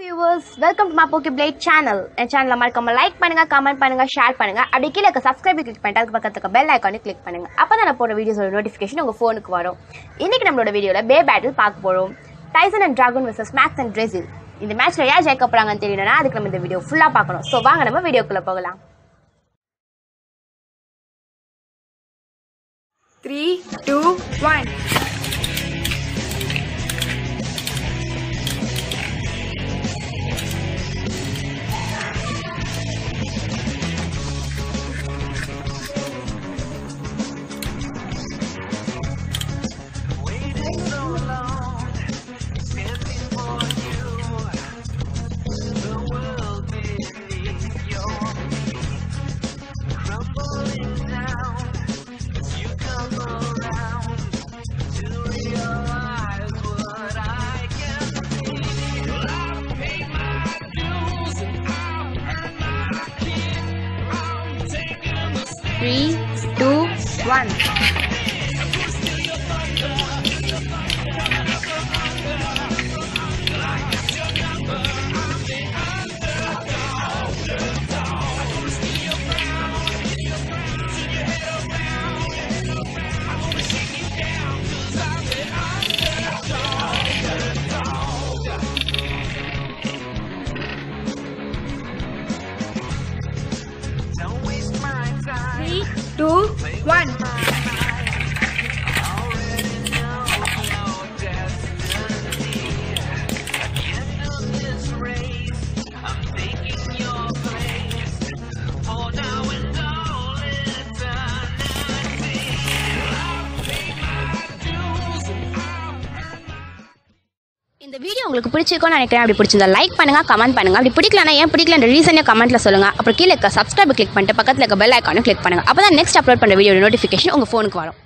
viewers welcome to மா போக்கி plate channel என் சேனலை மறக்காம லைக் பண்ணுங்க கமெண்ட் பண்ணுங்க ஷேர் பண்ணுங்க அப்படி கீழே இருக்க சப்ஸ்கிரைப் கிளிக் பண்ணிட்டு அதுக்கு பக்கத்துக்கு பெல் ஐக்கானே கிளிக் பண்ணுங்க அப்போ தான் நான் போடுற வீடியோஸோட நோட்டிஃபிகேஷன் உங்கள் ஃபோனுக்கு வரும் இன்னைக்கு நம்மளோட வீடியோவில் பே பேட்டில் பார்க்க போகிறோம் Tyson and Dragon versus Max and Brazil இந்த மேட்ச்ல யார் ஜெயிக்க போறாங்கன்னு தெரியணும்னா அதுக்கு நம்ம இந்த வீடியோ ஃபுல்லாக பார்க்கணும் ஸோ வாங்க நம்ம வீடியோக்குள்ள போகலாம் three two one three two one three two one இந்த வீடியோ உங்களுக்கு பிடிச்சிருக்கும்னு நினைக்கிறேன் அப்படி பிடிச்சிருந்தா லைக் பண்ணுங்க கமெண்ட் பண்ணுங்க அப்படி பிடிக்கலனா ஏன் பிடிக்கலன்ற ரீசனே கமெண்ட்ல சொல்லுங்க அப்புறம் கீழே இருக்க சப்ஸ்கிரைப் கிளிக் பண்ணிட்டு பக்கத்தில் இருக்க பெல் ஐக்கானும் கிளிக் பண்ணுங்க அப்போ தான் நெக்ஸ்ட் அப்லோட் பண்ண வீடியோ நோட்டிஃபிகேஷன் உங்க ஃபோனுக்கு வரும்